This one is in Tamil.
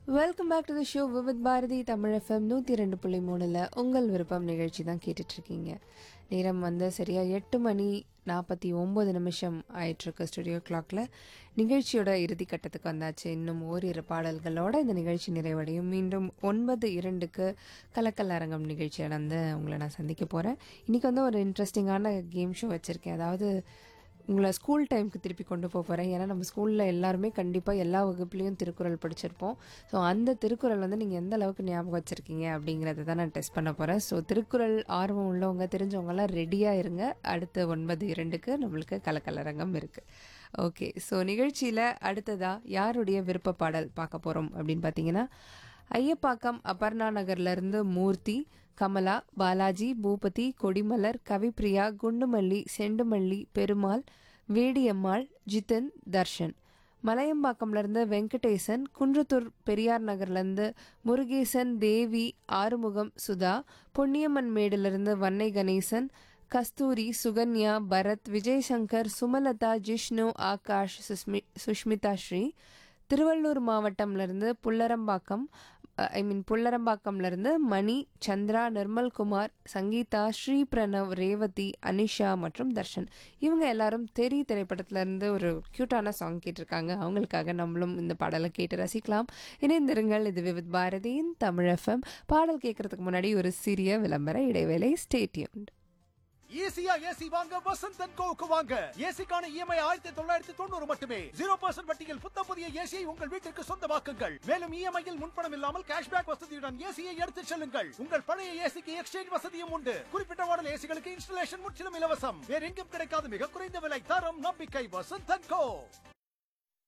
welcome back to the show Vividh Bharati Tamil FM நூற்றி ரெண்டு புள்ளி மூணில் உங்கள் விருப்பம் நிகழ்ச்சி தான் கேட்டுட்ருக்கீங்க நேரம் வந்து சரியாக எட்டு மணி நாற்பத்தி ஒம்பது நிமிஷம் ஆயிட்டுருக்கு ஸ்டுடியோ கிளாக்ல நிகழ்ச்சியோட இறுதி கட்டத்துக்கு வந்தாச்சு இன்னும் ஓரிரு பாடல்களோட இந்த நிகழ்ச்சி நிறைவடையும் மீண்டும் ஒன்பது இரண்டுக்கு கலக்கல் அரங்கம் நிகழ்ச்சியில் வந்து உங்களை நான் சந்திக்க போகிறேன் இன்றைக்கி வந்து ஒரு இன்ட்ரெஸ்டிங்கான கேம் ஷோ வச்சுருக்கேன் அதாவது உங்களை ஸ்கூல் டைமுக்கு திருப்பி கொண்டு போக போகிறேன் ஏன்னா நம்ம ஸ்கூலில் எல்லாருமே கண்டிப்பாக எல்லா வகுப்புலேயும் திருக்குறள் படிச்சிருப்போம் ஸோ அந்த திருக்குறள் வந்து நீங்கள் எந்த அளவுக்கு ஞாபகம் வச்சுருக்கீங்க அப்படிங்கிறத தான் நான் டெஸ்ட் பண்ண போகிறேன் ஸோ திருக்குறள் ஆர்வம் உள்ளவங்க தெரிஞ்சவங்கலாம் ரெடியாக இருங்க அடுத்த ஒன்பது இரண்டுக்கு நம்மளுக்கு கலக்கலரங்கம் இருக்குது ஓகே ஸோ நிகழ்ச்சியில் அடுத்ததாக யாருடைய விருப்ப பாடல் பார்க்க போகிறோம் அப்படின்னு பார்த்தீங்கன்னா ஐயப்பாக்கம் அபர்ணா நகர்லேருந்து மூர்த்தி கமலா பாலாஜி பூபதி கொடிமலர் கவிப்ரியா குண்டுமல்லி செண்டுமல்லி பெருமாள் வேடியம்மாள் ஜிதன் தர்ஷன் மலையம்பாக்கம்லேருந்து வெங்கடேசன் குன்றத்தூர் பெரியார் நகர்லேருந்து முருகேசன் தேவி ஆறுமுகம் சுதா பொன்னியம்மன் மேடிலிருந்து வன்னை கணேசன் கஸ்தூரி சுகன்யா பரத் விஜய்சங்கர் சுமலதா ஜிஷ்ணு ஆகாஷ் சுஸ்மி சுஷ்மிதா ஸ்ரீ திருவள்ளூர் மாவட்டம்லேருந்து புல்லரம்பாக்கம் ஐ மீன் புல்லரம்பாக்கம்லேருந்து மணி சந்திரா நிர்மல்குமார் சங்கீதா ஸ்ரீ பிரணவ் ரேவதி அனிஷா மற்றும் தர்ஷன் இவங்க எல்லாரும் தெரி திரைப்படத்திலேருந்து ஒரு க்யூட்டான சாங் கேட்டிருக்காங்க அவங்களுக்காக நம்மளும் இந்த பாடலை கேட்டு ரசிக்கலாம் இணைந்திருங்கள் இது விவித் பாரதியின் தமிழ் எஃப்எம் பாடல் கேட்கறதுக்கு முன்னாடி ஒரு சிறிய விளம்பர இடைவேளை ஸ்டேட்யூன் ஈஸியா ஏசி வாங்க வசந்த் அண்ட் கோவுக்கு வாங்க ஏசிக்கான இஎம்ஐ ஆயிரத்தி தொள்ளாயிரத்தி தொண்ணூறு மட்டுமே ஜீரோ பர்சன்ட் வட்டியில் புத்த புதிய ஏசியை உங்கள் வீட்டிற்கு சொந்தமாக்குங்கள் மேலும் இஎம்ஐயில் முன்பணம் இல்லாமல் கேஷ்பேக் வசதியுடன் ஏசியை எடுத்துச் செல்லுங்கள் உங்கள் பழைய ஏசிக்கு எக்ஸ்சேஞ்ச் வசதியும் உண்டு குறிப்பிட்ட மாடல் ஏசிகளுக்கு இன்ஸ்டலேஷன் முற்றிலும் இலவசம் வேற எங்கும் கிடைக்காத மிக குறைந்த விலை தரம் நம்பிக்கை வசந்த் அண்ட் கோ